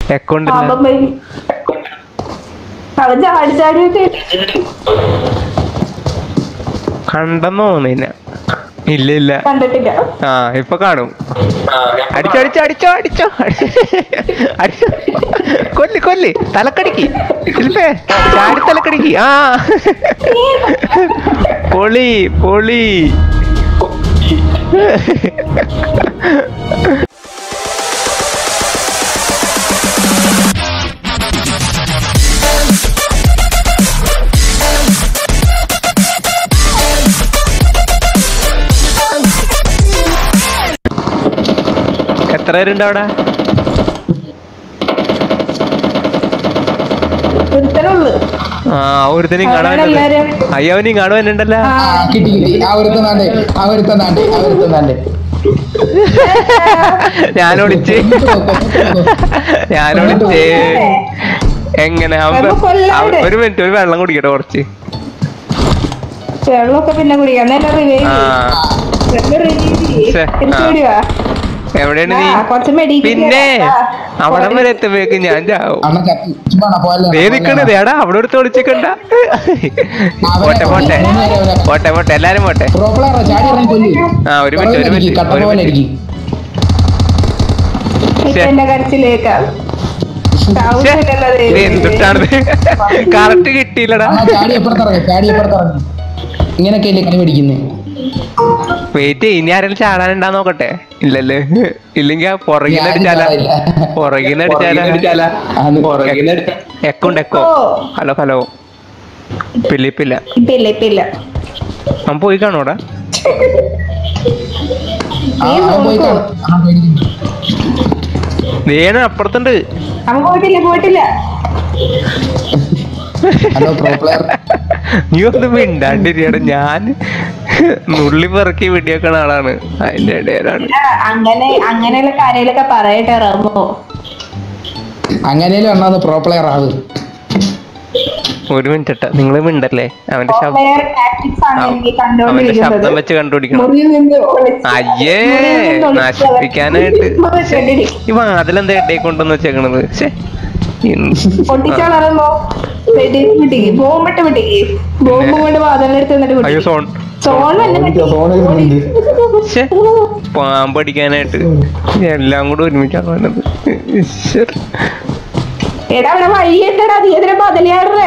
Account പാപം വഴി അവൻ ചാടി ചാടിയിട്ട് കണ്ടെന്ന് തോന്നില്ല ഇല്ല ഇല്ല കണ്ടിട്ടില്ല ആ ഇപ്പൊ കാണും അടിച്ചോ അടിച്ചോ അടിച്ചോ അടിച്ചോ അടിച്ചോ കൊല്ലി കൊല്ലി തലക്കടിക്ക് ശില്പേ ചാടി തലക്കടിക്ക് ആ പൊളി പൊളി എത്ര പേരുണ്ട് അവിടെ ഒരുത്തനുള്ളു ആ ഒരുത്തനെയും കാണാൻ അവിടെ എല്ലാരും- അയ്യവനെയും കാണുവാനുണ്ടല്ലോ ആ ആ കിട്ടി കിട്ടി ആ ഒരുത്തന്നാണ്ട് ആ ഒരുത്തന്നാണ്ട് ആ ഒരുത്തന്നാണ്ട് ഞാനൊളിച്ച് ഞാനൊളിച്ച് എങ്ങനെ അവൻ അപ്പൊ കൊല്ലാതെ. അവൻ- ഒരു മിനിറ്റ് ഒരു വെള്ളം കുടിക്കട്ടെ കുറച്ച് വെള്ളമൊക്കെ പിന്നെ കുടിക്കാം നല്ല റിവൈവ് ആ ശ്ശെ, ആ. എവിടെയാണ് നീ കുറച്ച് മെഡിക്കൽ പിന്നെ അവിടെ വരെ എത്തുമ്പോഴേക്കും ഞാൻ ചാവും അണ്ണ ചത്തി ചുമ്മാ പോലെ ദേ നിക്കണത് എടാ അവിടെ ഒരു തൊളിച്ചിക്കണ്ട പോട്ടെ പോട്ടെ പോട്ടെ പോട്ടെ എല്ലാരും പോട്ടെ പ്രോപ്പളാറോ ചാടി ഇറങ്ങി കൊല്ലു ആ, ഒരു മിനിറ്റ്, ഒരു മിനിറ്റ്, കട്ട ഒരു പോലെ മിനിറ്റ്. ഇരിക്കും എന്റെ കരച്ചിലേക്കാ ഇത് എന്തിട്ടാണത് കറക്റ്റ് കിട്ടിയില്ലടാ ആ ചാടി എപ്പുറത്തിറങ്ങി ചാടി എപ്പുറത്തിറങ്ങി ഇങ്ങനൊക്കെ അല്ലേ കളി പഠിക്കുന്നത് വെയിറ്റ് ഇനി ആരെങ്കിലും ചാടാനുണ്ടാ നോക്കട്ടെ ഇല്ലല്ലേ ഇല്ലെങ്കി ആ പുറകിന്ന് അടിച്ചാല പുറകിന്ന് അടിച്ചാല എക്കുണ്ട് എക്കോ ഓ. ഹലോ ഹലോ പിലിപ്പില്ല ഇപ്പൊ ഇല്ല ഇപ്പൊ ഇല്ല അവൻ പോയി കാണോടാ ആ നീ അവൻ പോയി നോക്കൂ. കാണും. ആ, പേടിക്കുന്നു. വേണ അപ്പുറത്തുണ്ട് അവൻ പോയിട്ടില്ല പോയിട്ടില്ല ഹലോ പ്രോ പ്ലെയർ നീ ഒന്ന് മിണ്ടാണ്ടിരിക്കട ഞാൻ നുള്ളി പെറുക്കി വെടിയാക്കണ ആളാണ് അതിന്റെ ഇടയിലാണ് ആ, അങ്ങനെ അങ്ങനെയുള്ള കാര്യങ്ങളൊക്കെ പറയട്ടെ റമോ അങ്ങനെയല്ലേ അണ്ണാന്ന് പ്രോ പ്ലെയർ ആവ് ഒരു മിനിറ്റ് നിങ്ങൾ മിണ്ടല്ലേ അവന്റെ ശബ്ദം പ്ലെയർ ടാക്ടിക്സ് ആണ് എനിക്ക് അവന്റെ ശബ്ദം കണ്ടുകൊണ്ടിരിക്കുന്നത് വെച്ച് കണ്ടുപിടിക്കണം മുറിയിൽ നിന്ന് ഒളിച്ച് അയ്യേ മുറിയിൽ നിന്ന് ഒളിച്ച് നശിപ്പിക്കാനായിട്ട് അവൻ ചെടി ഈ വാതിലെന്താ ഇടയിൽ കൊണ്ടുവന്ന് വെച്ചേക്കണത് ശ്ശേ. എന്ത് പൊട്ടിച്ചളറുമ്പോ വെടി വിട്ടിക്ക് ബോംബിട്ട് വിട്ടിക്ക് ബോംബ് കൊണ്ട് വാതിലെടുത്ത് എന്നിട്ട് അയ്യോ വിട്ടിക്ക് സോൺ സോൺ തന്നെ വിട്ടിക്ക്. ശ്ശേ. പാമ്പ് അടിക്കാനായിട്ട് എല്ലാം കൂടെ ഒരുമിച്ചാണ് വന്നത് ഈശ്വര. എടാ അവിടെ വഴിയിട്ടടാ നീ എതിരെ ബദലിയാടേ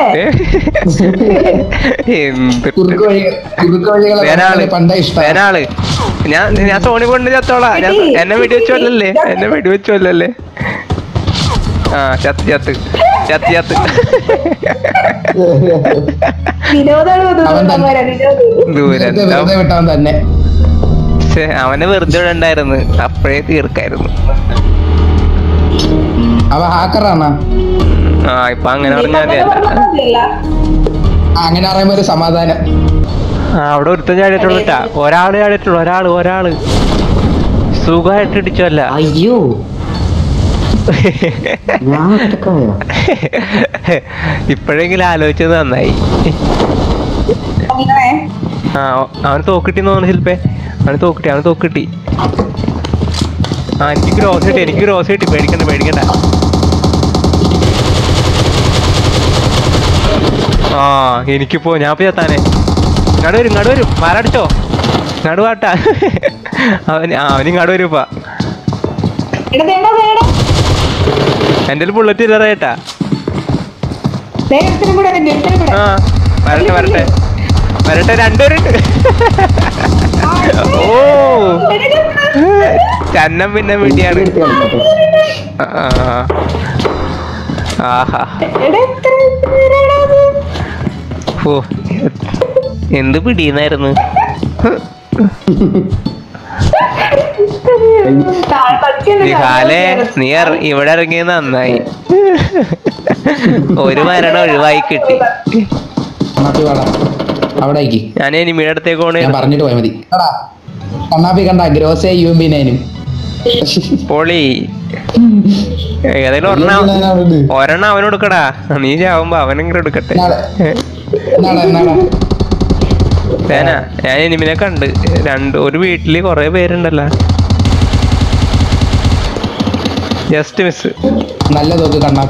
ഏ. എന്ത് കുറുക്ക് വഴി കുറുക്ക് വഴികളെ വേനാള് പണ്ടേ ഇഷ്ടമാണ് വേനാള് ഞാൻ ഞാൻ സോണി കൊണ്ട് ചത്തോളാ ഞാൻ എന്നെ വെടിവെച്ചല്ലേ എന്നെ വെടിവെച്ചല്ലേ ആ ചത്ത് ചത്ത് ചത്ത് ചത്ത് വിനോദാണ് അവൻ തന്നെ. വിനോദം വെറുതെ വെറുതെ ദൂരം വിട്ടാൻ തന്നെ ഛെ, അവനെ വെറുതെ ഉണ്ടായിരുന്നു അപ്പോഴേ തീർക്കായിരുന്നു അവ ഹാക്കറാണ് ആ ഇപ്പൊ അങ്ങനെ പറഞ്ഞാൽ മതിയല്ല അങ്ങനെ പറയുമ്പോ ഒരു സമാധാനം ആ അവിടെ ഒരുത്തൻ ചാടിയിട്ടുള്ളൂ ട്ടാ ഒരാള് ചാടിയിട്ടുള്ളൂ ഒരാള് ഒരാള് സുഖമായിട്ട് ഇടിച്ചല്ല അയ്യോ ഞാൻ ഒറ്റക്കായോ ഇപ്പോഴെങ്കിലും ആലോചിച്ചത് നന്നായി ആ അവന് തോക്കിട്ടിന്ന് തോന്നുന്നു ശില്പേ അവന് തോക്കിട്ടി അവന് തോക്കിട്ടി ആ എനിക്ക് ഗ്രോസ് കിട്ടി എനിക്ക് ഗ്രോസ് കിട്ടി പേടിക്കണ്ട പേടിക്കണ്ട ആ എനിക്കിപ്പോ ഞാൻ ഇപ്പൊ ചത്താനെ ഇങ്ങോട്ട് വരും ഇങ്ങോട്ട് വരും മാരടിച്ചോ ഇങ്ങോട്ട് വാട്ടാ അവൻ ആ അവന് ഇങ്ങോട്ട് വരും ഇപ്പൊ എൻ്റെ ബുള്ളറ്റ് ഇല്ലറേട്ടാ ആ വരട്ടെ വരട്ടെ വരട്ടെ രണ്ടുപേരുണ്ട് ഓ ചന്നം പിന്നെ വീട്ടിയാണ് ആ, ആ. ആഹാ ഓ എന്ത് പിടിയുന്നായിരുന്നു നിഹാലെ നീ ഇറ- ഇവിടെ ഇറങ്ങിയത് നന്നായി ഒരു മരണം ഒഴിവായി കിട്ടി കണ്ണാപ്പി വാടാ അവിടെ ആയിക്ക് ഞാൻ എനിമിയുടെ അടുത്തേക്ക് പോണേ ഞാൻ പറഞ്ഞിട്ട് പോയാൽ മതി എടാ കണ്ണാപ്പി കണ്ട ഗ്രോസേ യു എം ബി നയനും പൊളി ഏതെങ്കിലും ഒരെണ്ണം ഒരെണ്ണം അവന് കൊടുക്കടാ നീ ചാവുമ്പോ അവനെങ്കിലും എടുക്കട്ടെ എന്നാടാ എന്നാടാ തേന ഞാൻ എനിമിനെ കണ്ട് രണ്ട് ഒരു വീട്ടില് കൊറേ പേരുണ്ടല്ലോ ജസ്റ്റ് മിസ് നല്ല തോക്ക് കണ്ണാപ്പി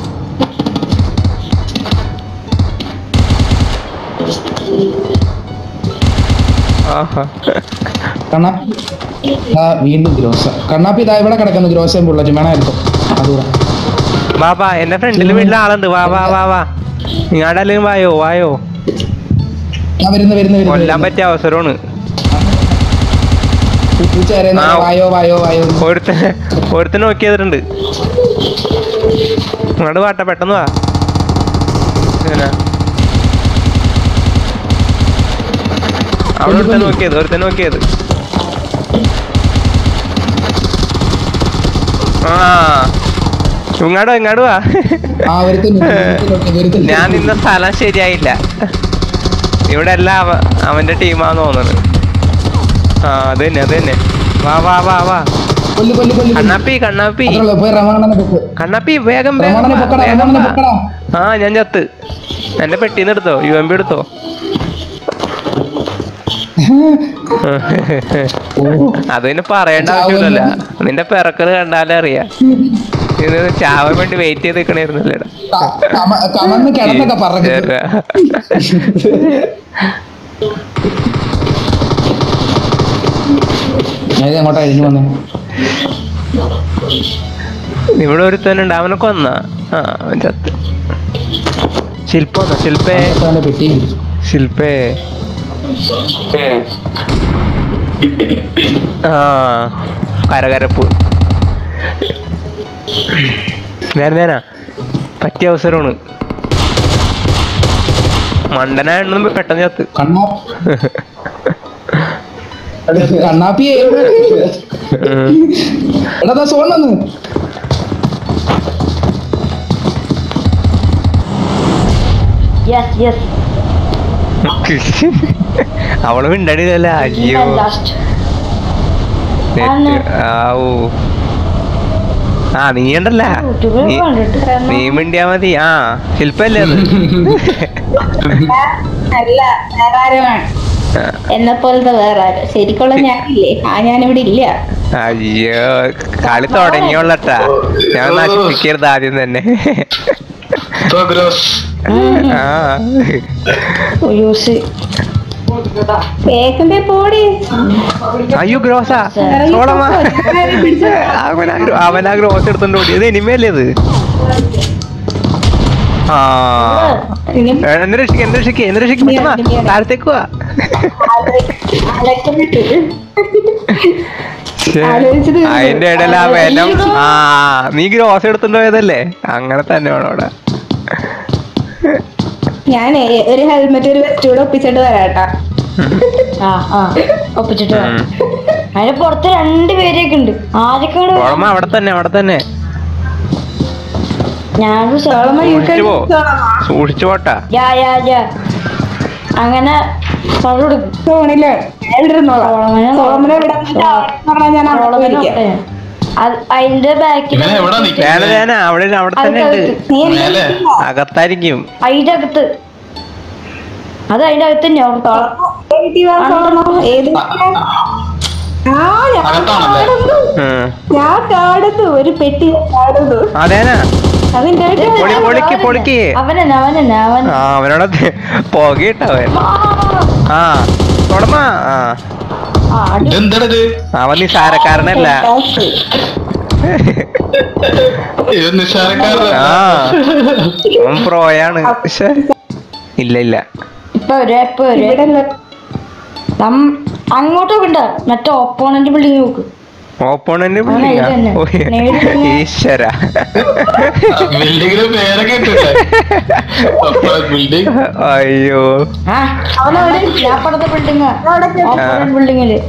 ആഹാ കണ്ണാപ്പി ആ വീണ്ടും ഗ്രോസ കണ്ണാപ്പി ഇതാ ഇവിടെ കിടക്കുന്നു ഗ്രോസയും ബുള്ളറ്റും വേണം എടുത്തു അതുകൂടെ വാ വാ എന്റെ ഫ്രണ്ടില് വീട്ടിൽ ആളുണ്ട് വാ വാ വാ വാ നിങ്ങളുടെ അല്ലെങ്കിൽ വായോ വായോ ആ വരുന്നു വരുന്നു വരുന്നു, കൊല്ലാൻ വരുന്നു പറ്റിയ അവസരമാണ് പൂച്ച കരയുന്നു. ആ. വായോ വായോ വായോ ഒരുത്തനെ ഒരുത്തനെ നോക്കി ചെയ്തിട്ടുണ്ട് ഇങ്ങോട്ട് വാട്ട പെട്ടെന്ന് വാ ഇങ്ങനെ. അവിടെ ഒരുത്തൻ നോക്കിയത് ഒരുത്തൻ നോക്കിയത് ആ ഇങ്ങാടോ ഇങ്ങാട് വാ ആ ഒരുത്തൻ ഒരുത്തൻ ഞാൻ നിന്ന സ്ഥലം ശരിയായില്ല ഇവിടെ എല്ലാം അവ അവന്റെ ടീമാന്ന് തോന്നുന്നത് ആ അത് തന്നെ അത് തന്നെ വാ വാ വാ വാ കൊല്ലു കൊല്ലു കൊല്ലു കണ്ണാപ്പി കണ്ണാപ്പി അത്രേ ഉള്ളൂ. പോയി റമണനെ പൊക്ക് കണ്ണാപ്പി വേഗം വേഗം റമണനെ വാ, പൊക്കടാ വേഗം റമണനെ വാ. പൊക്കടാ ആ ഞാൻ ചത്ത് എന്റെ പെട്ടിന്ന് എടുത്തോ യു എം ബി എടുത്തോ അത് പിന്നെ പറയേണ്ട ആവശ്യമില്ലല്ലോ നിന്റെ പിറക്കല് കണ്ടാലേ അറിയാം ഇത് ചാവാൻ വേണ്ടി വെയിറ്റ് ചെയ്ത് നിക്കണായിരുന്നല്ലേടാ ക- കമ- കമന്ന് കിടന്നൊക്കെ പറഞ്ഞു ഞാൻ അങ്ങോട്ട് അഴിഞ്ഞു വന്നു ഇവിടെ ഒരുത്തനുണ്ട് അവനെ കൊന്ന ആ അവൻ ചത്ത് ശില്പ വന്നോ ശില്പേ അവന്റെ പെട്ടി പിടിച്ചു. ശില്പേ ആ കരകരപ്പ് നേരെ നേരാ പറ്റിയ അവസരമാണ് മണ്ടനായിരുന്നു പെട്ടെന്ന് ചത്ത് കണ്ണാ കണ്ണാപ്പിയെ ഉം. എടാ ദാ സോൺ വന്ന് യെസ് യെസ് അവള് മിണ്ടടില്ല അയ്യോ ലാസ്റ്റ് നെറ്റ് ആവൂ ആ നീ ഉണ്ടല്ല യൂട്യൂബിൽ നീ- കണ്ടിട്ട് നീ മിണ്ടിയാ മതി ആ ശില്പല്ലേ അത് അല്ല വേറെ ആരുമാണ് എന്നെ പോലത്തെ വേറെ ആരും ശരിക്കുള്ള ഞാനില്ലേ ആ ഞാനിവിടെ ഇല്ല അയ്യോ കളി തുടങ്ങിയോളട്ടാ ഞാൻ നശിപ്പിക്കരുത് ആദ്യം തന്നെ ആ യൂസ് കേക്കിന്റെ പോടി അയ്യോ ഗ്രോസ സോളമാ അവനാ ഗ്രോ- അവനാ ഗ്രോസ് എടുത്തോണ്ട് ഓടി ഇത് ഇനിമയല്ലേ ഇത് ആ ഇനി എന്നെ രക്ഷിക്ക എന്നെ രക്ഷിക്ക എന്നെ രക്ഷിക്ക പെട്ടെന്ന് വാ. താഴത്തേക്ക് വാ അലക്കിട്ട് ശ്ശേ. ആലോചിച്ചത് ഇത്. അതിന്റെ ഇടയിൽ ആ വെനം ആ നീ ഗ്രോസ് എടുത്തോണ്ട് പോയതല്ലേ അങ്ങനെ തന്നെ വേണം അവിടെ ഞാനേ ഒരു ഹെൽമെറ്റ് ഒരു വെസ്റ്റ് കൂടെ ഒപ്പിച്ചിട്ട് വരാട്ടാ ആ ആ ഒപ്പിച്ചിട്ട് വാ. ഉം. അതിന് പുറത്ത് രണ്ട് പേരെയൊക്കെ ഉണ്ട് ആരൊക്കെയാണ് ഓളമ്മ അവിടെ തന്നെ അവിടെ തന്നെ ഞാനൊരു സോളമ സ്ഥലം സൂക്ഷിച്ചു പോ സൂക്ഷിച്ചു പോട്ടാ യാ യാ യാ അങ്ങനെ സ്ഥലം എടുക്കും ഫോണില് എഴുതിരുന്നോളാം സോളമനെ സോളമനെ ഇവിടെ വന്നിട്ട് അവിടെ പറഞ്ഞാൽ ഞാൻ അവിടെ സോളമനെ പോയിരിക്കാം. ഒപ്പന. അത് അതിന്റെ ബാക്കിൽ ഇവനെ എവിടാ വേന നിക്കുന്നത് വേന അവിടെ അവിടെ തന്നെ ഉണ്ട് നീ എന്നെ മേലെ. വിളിച്ചില്ല. അകത്തായിരിക്കും അതിന്റെ അകത്ത് അത് അതിന്റെ അകത്ത് തന്നെ അവിടെ ഏത് വീട്ടിൽ വാ സോളമ? ഏത് വീട്ടിലാ? ആ ഞാൻ അകത്താണല്ലേ? കാണുന്നു. ഉം. ഞാൻ കാണുന്നു ഒരു പെട്ടി കാണുന്നു അതേനാ അതിന്റെ അടുത്ത് പൊളി പൊളിക്ക് പൊളിക്ക് അവനെന്നെ അവനെന്നെ അവൻ ആ അവനോട് പുകയിട്ടവൻ ആ തുടമ ആ ആ അടി ഇതെന്താണിത് അവൻ നിസാരക്കാരനല്ല ഇത് നിസ്സാരക്കാരൻ ആ അവൻ പ്രോയാണ് ശ്ശെ. ഇല്ല ഇല്ല ഇപ്പൊ വരെ ഇപ്പൊ വരെ ഇവിടെ അല്ല. നം- അങ്ങോട്ട് വിണ്ട മറ്റേ ഓപ്പോണന്റ് ബിൽഡിംഗ് നോക്ക് ഓപ്പോണന്റ് അവൻ ഇത് തന്നെ. നേടി തന്നെ. ഈശ്വര ബിൽഡിങ്ങിന് പേരൊക്കെ ഇട്ടില്ലേ ബിൽഡിംഗ് അയ്യോ ആ അവനവിടെ ഞാപ്പടത്തെ ബിൽഡിംഗ് ഓപ്പോണന്റ് ബിൽഡിങ്ങില്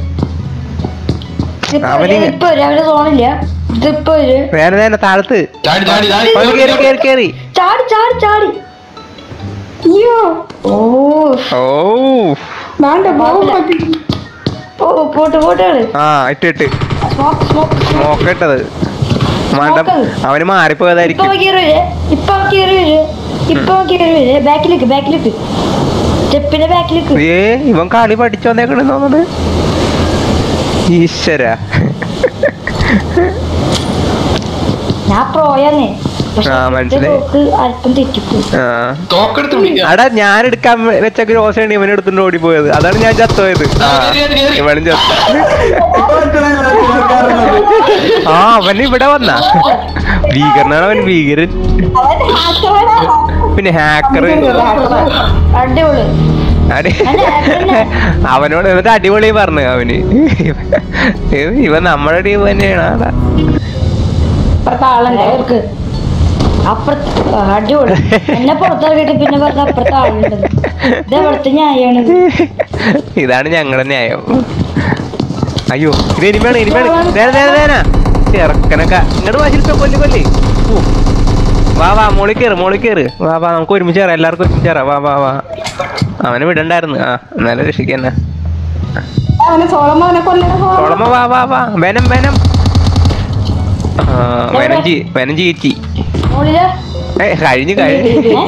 അവന് ഇപ്പൊ വരെ അവര് സോണില്ല ഇതിപ്പോ വരെ വേറെ നേരെ താഴത്ത് ചാടി ചാടി അവന് കേറി ചാടി കേറി കേറി ചാടി ചാടി ചാടി അയ്യോ ഓ ഓ വേണ്ട പോകും ഓ പോട്ട് പോട്ട് കളി ആ ഇട്ട് ഇട്ട് സ്മോക്ക് സ്മോക്ക് സ്മോക്ക് ഇട്ടത് വേണ്ട Smoke. അവന് ഇപ്പൊ മാറിപ്പോയതായിരിക്കും കയറി വരെ ഇപ്പൊ കയറി വരെ ഇപ്പൊ കയറി വരെ ബാക്കിലേക്ക് ബാക്കിലേക്ക് സ്റ്റെപ്പിന്റെ ബാക്കിലേക്ക് ഏ ഇവൻ കളി പഠിച്ചു വന്നേക്കണെന്ന് തോന്നുന്നത് ഈശ്വര ഞാൻ പ്രോയാന്നേ പക്ഷെ ആ, മനസ്സിലായി. തോക്ക് അല്പം തെറ്റിപ്പോയി ആ തോക്കെടുത്ത് പിടിക്കാം അടാ ഞാൻ എടുക്കാൻ വെച്ച ഗ്രോസാണ് ഇവനെ എടുത്തുകൊണ്ട് ഓടിപ്പോയത് അതാണ് ഞാൻ ചത്തോയത് ആ ഇവനും ചത്തു ആ അവൻ ഇവിടെ വന്ന ഭീകരനാണ് അവൻ ഭീകരൻ അവൻ ഹാക്കറാണ് പിന്നെ ഹാക്കർ അടിപൊളി അടി അല്ല, അതന്നെ. അവനോട് എന്നിട്ട് അടിപൊളി പറഞ്ഞു അവന് ഇവ- ഇവൻ നമ്മുടെ ടീം തന്നെയാണ് ആടാ ഇപ്പുറത്തെ ആളുണ്ട് അവർക്ക് അപ്പുറത്ത് ആ, അടിപൊളി എന്നെ പുറത്തിറക്കിട്ട് പിന്നെ പറഞ്ഞ അപ്പുറത്തെ ആളുണ്ടെന്ന് ഇത് അവിടുത്തെ ന്യായാണിത് ഇതാണ് ഞങ്ങളുടെ ന്യായം അയ്യോ ഇത് ഇനിമയാണ് ഇനിമയാണ് നേരെ നേരെ നേരെ ഇറക്കനൊക്കെ ഇങ്ങോട്ട് വാശിലിട്ടോ കൊല്ലി കൊല്ലി ഓ. വാ വാ മോളിൽ കയറ് മോളിൽ കയറ് വാ വാ നമുക്ക് ഒരുമിച്ച് കയറാം എല്ലാവർക്കും ഒരുമിച്ച് കയറാം വാ വാ വാ അവനെ വിടണ്ടായിരുന്നു ആ എന്നാലും രക്ഷിക്കന്നെ അവനെ സോളമോനെ കൊല്ലണ സോളമോ സോളമ വാ വാ വാ വേനം വേനം ആ വേനം ജി വേനം ജീറ്റി മോളില് ഏ കഴിഞ്ഞു കഴിഞ്ഞു ഏ?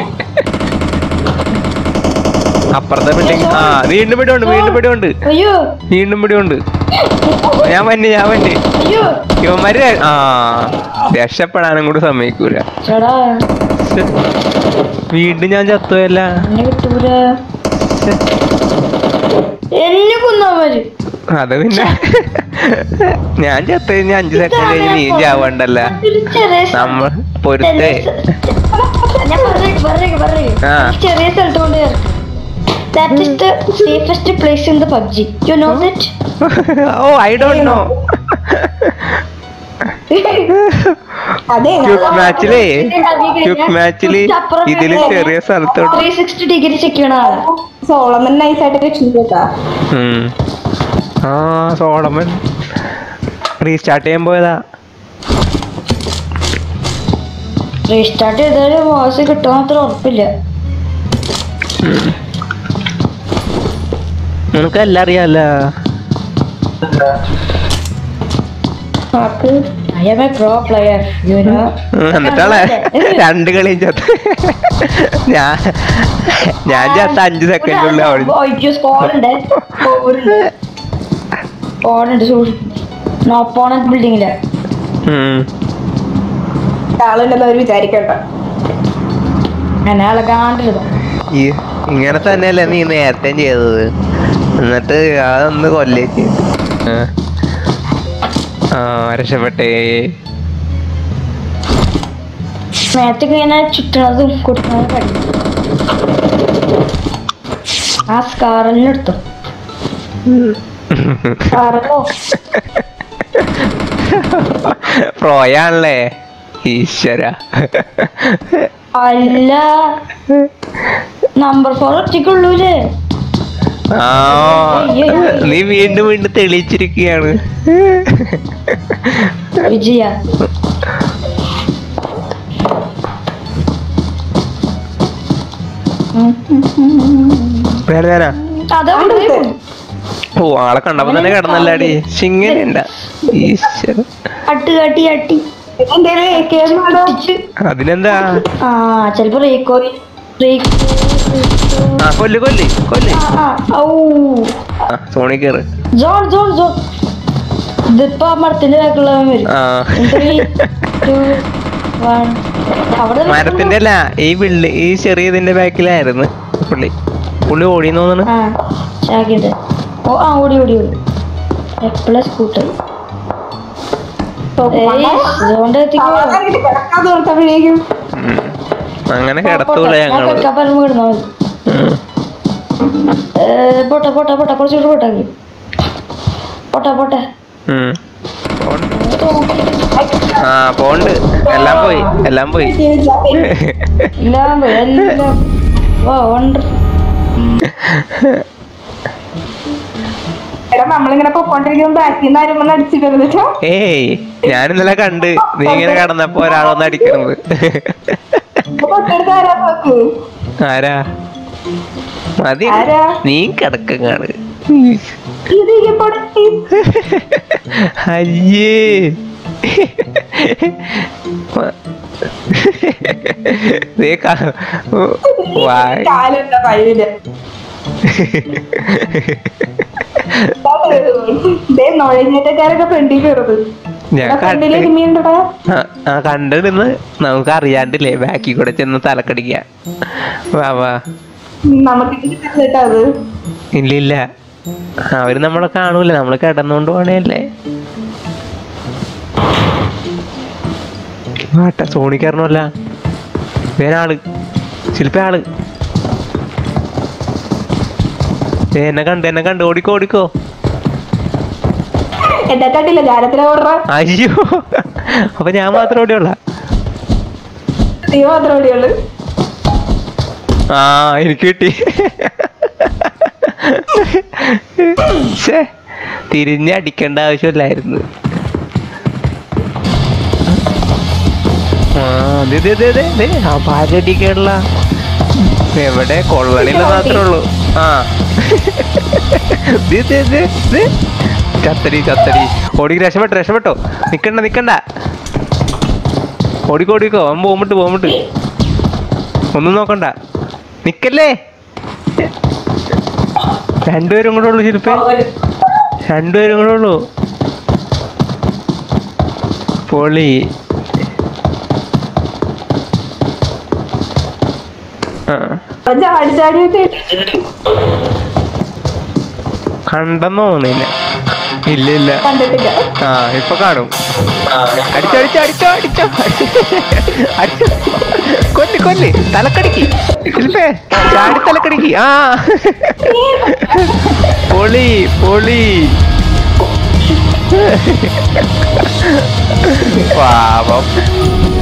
അപ്പുറത്തെ ബിൽഡിംഗ് ആ വീണ്ടും പിടിയുണ്ട് വീണ്ടും പിടിയുണ്ട് അയ്യോ വീണ്ടും പിടിയുണ്ട് ഞാൻ വന്നെ ഞാൻ വന്നെ അയ്യോ ഇവന്മാര് ആ രക്ഷപ്പെടാനും കൂടി സമ്മതിക്കൂല ചേടാ ശ്ശെ. വീണ്ടും ഞാൻ ചത്തുവല്ല എന്നെ കിട്ടൂല എന്നെ കൊന്നവര് അത് പിന്നെ ഞാൻ ചത്തു കഴിഞ്ഞ അഞ്ചു സെക്കൻഡ് കഴിഞ്ഞ് നീ ചാവണ്ടല്ല ഒരു ചെറിയ നമ്മൾ പൊരുത്തേ ഞാൻ പറഞ്ഞേ പറഞ്ഞേ പറഞ്ഞേ ആ. ചെറിയ സ്ഥലത്ത് കൊണ്ട് ചേർക്ക് that is the safest place in the PUBG you know that oh I don't know അതെ ക്യുക്ക് മാച്ചിലേ ക്യുക്ക് മാച്ചില് ഇതില് ചെറിയ സ്ഥലത്തോട്ട് ത്രീ സിക്സ്റ്റി ഡിഗ്രി ചെക്ക് ചെയ്യണ ആളാ സോളമൻ നൈസായിട്ട് രക്ഷിച്ചേക്കാ ഉം. ആ സോളമൻ റീസ്റ്റാർട്ട് ചെയ്യാൻ പോയതാ റീസ്റ്റാർട്ട് ചെയ്താലും വോയിസ് കിട്ടുമെന്ന് അത്ര ഉറപ്പില്ല നിനക്ക് എല്ലാം അറിയാല്ല I am a pro player you know എന്നിട്ടാണ് രണ്ട് കളിയും ചത്ത് ഞാൻ ഞാൻ ചത്ത അഞ്ച് സെക്കൻഡുള്ളിൽ അവള് സ്കോളുണ്ട് സ്കോളുണ്ട് സൂക്ഷിക്കും ഓപ്പോണന്റ് ബിൽഡിങ്ങില് ഉം. ആളുണ്ടെന്ന് അവർ വിചാരിക്കണ്ട എന്നെ അളകാണ്ടിരുന്നു ഈ ഇങ്ങനെ തന്നെയല്ലേ നീ നേരത്തെ ചെയ്തത് എന്നിട്ട് അതൊന്ന് കൊല്ലേ ചെയ്തു ആ. ആ രക്ഷപ്പെട്ടേ നേരത്തെ ഇങ്ങനെ ചുറ്റണതും കൊടുക്കണതും പഠിക്കും ആ സ്കാറലിനെടുത്തു സ്കാറലോ പ്രോയാണല്ലേ ഈശ്വര അല്ല നമ്പർ ഫോർ ഒറ്റയ്ക്കുള്ളൂല്ലേ ആ നീ വീണ്ടും വീണ്ടും തെളിയിച്ചിരിക്കുകയാണ് വിജയ വേറെ ഞാനാ അതാ ഓ ആളെ കണ്ടപ്പോ തന്നെ കിടന്നല്ലാടി ഇങ്ങനെയുണ്ട ഈശ്വര അട്ട് കാട്ടി അട്ടി എന്തേലും ഏക്കേന്നാണോ അടിച്ച്. അതിനെന്താ ആ ചെലപ്പോ റേക്കോ റേക്കോ ആ കൊല്ല് കൊല്ല് കൊല്ല് ആ ആ ഔ ആ സോണി കേറ് ജോൺ ജോൺ ജോൺ ഇതിപ്പോ ആ മരത്തിന്റെ ബാക്കിയുള്ളവൻ വരും ആ ത്രീ ടു വൺ അവിടെ മരത്തിന്റെ അല്ല ഈ ബിൽഡ് ഈ ചെറിയതിന്റെ ബാക്കിലായിരുന്നു പുള്ളി പുള്ളി ഓടിന്ന് തോന്നണ് ആ ഷാക്കിന്റെ ഓ ആ ഓടി ഓടി ഓടി എപ്പോഴാ സ്കൂട്ടർ അതുകൊണ്ട് കിടക്കാതെ ഓർത്തപ്പോഴേക്കും ഉം. അങ്ങനെ കിടത്തൂല ഞങ്ങള് കിടന്നു കിടന്നാ മതി ഉം. ഏ, പോട്ടെ പോട്ടെ പോട്ടെ കുറച്ചുകൂടി പോട്ടെ പോട്ടെ പോട്ടെ ഉം. പോണ്ട്. ആ പോണ്ട് എല്ലാം പോയി എല്ലാം പോയി എല്ലാം പോയി, എല്ലാം വാ വണ്ടർ എടാ നമ്മളിങ്ങനെ പൊക്കോണ്ടിരിക്കുമ്പോ ബാക്കിൽ നിന്ന് ആരും വന്ന് അടിച്ചിരുന്നു വെച്ചോ ഏയ് ഞാൻ ഇന്നലെ കണ്ട് നീ ഇങ്ങനെ കടന്നപ്പോ ഒരാളൊന്ന് അടിക്കണത് തൊട്ടടുത്ത് ആരാ നോക്ക് ആരാ മതി ആരാ? നീ കിടക്കങ്ങാണ് ഇത് ഈ പൊടി അയ്യേ ദേ കാ- വായ്. കാലുണ്ട കഴിവില് ദേ നുഴഞ്ഞേറ്റക്കാരൊക്കെ ഫ്രണ്ടിൽ കയറുന്നത് ഞാൻ ഇവിടെ ഫ്രണ്ടില് കണ്ട് enemy ഉണ്ടെടാ. ആ, ആ കണ്ടിരുന്ന് നമുക്ക് അറിയാണ്ടില്ലേ ബാക്കിൽ കൂടെ ചെന്ന് തലക്കടിക്ക വാ വാ നമുക്ക് കേട്ടാ അത് ഇല്ല ഇല്ല അവര് നമ്മളെ കാണൂല നമ്മള് കിടന്നോണ്ട് പോണേല്ലേ വാട്ട സോണിക്കാരനല്ല വേനാള് ശില്പ ആള് ദേ, എന്നെ കണ്ട് എന്നെ കണ്ട് ഓടിക്കോ ഓടിക്കോ എന്നെ കണ്ടില്ല ഞാനത്തിനെ ഓടുറ അയ്യോ അപ്പൊ ഞാൻ മാത്രം ഓടിയുള്ള നീ മാത്രം ഓടിയുള്ളു ആ എനിക്ക് കിട്ടി ശ്ശേ, തിരിഞ്ഞടിക്കേണ്ട ആവശ്യമില്ലായിരുന്നു ആ ദേ, ദേ, ദേ, ദേ, ദേ, ആ പാരടിക്കാനുള്ള എവിടെ കൊള്ളണില്ല മാത്രമേ ഉള്ളൂ ആ ദേ, ദേ, ദേ, ദേ. ചത്തടി ചത്തടി ഓടി രക്ഷപ്പെട്ടോ രക്ഷപ്പെട്ടോ നിക്കണ്ട നിക്കണ്ട ഓടിക്കോ ഓടിക്കോ അവൻ പോകുമ്പോട്ട് പോകുമ്പോട്ട് ഒന്നും നോക്കണ്ട നിക്കല്ലേ രണ്ടുപേരും കൂടെ ഉള്ളു ശില്പേ രണ്ടുപേരും കൂടെ ഉള്ളു പൊളി ആ ചാടി ചാടി വെച്ച് കണ്ടെന്ന് തോന്നില്ല ഇല്ല ഇല്ല കണ്ടിട്ടില്ല ആ ഇപ്പൊ കാണും അടിച്ചോ അടിച്ചോ അടിച്ചോ അടിച്ചോ അടിച്ചോ കൊല്ലി കൊല്ലി തലക്കടിക്ക് ശില്പേ ചാടി തലക്കടിക്ക് ആ പൊളി പൊളി പാവം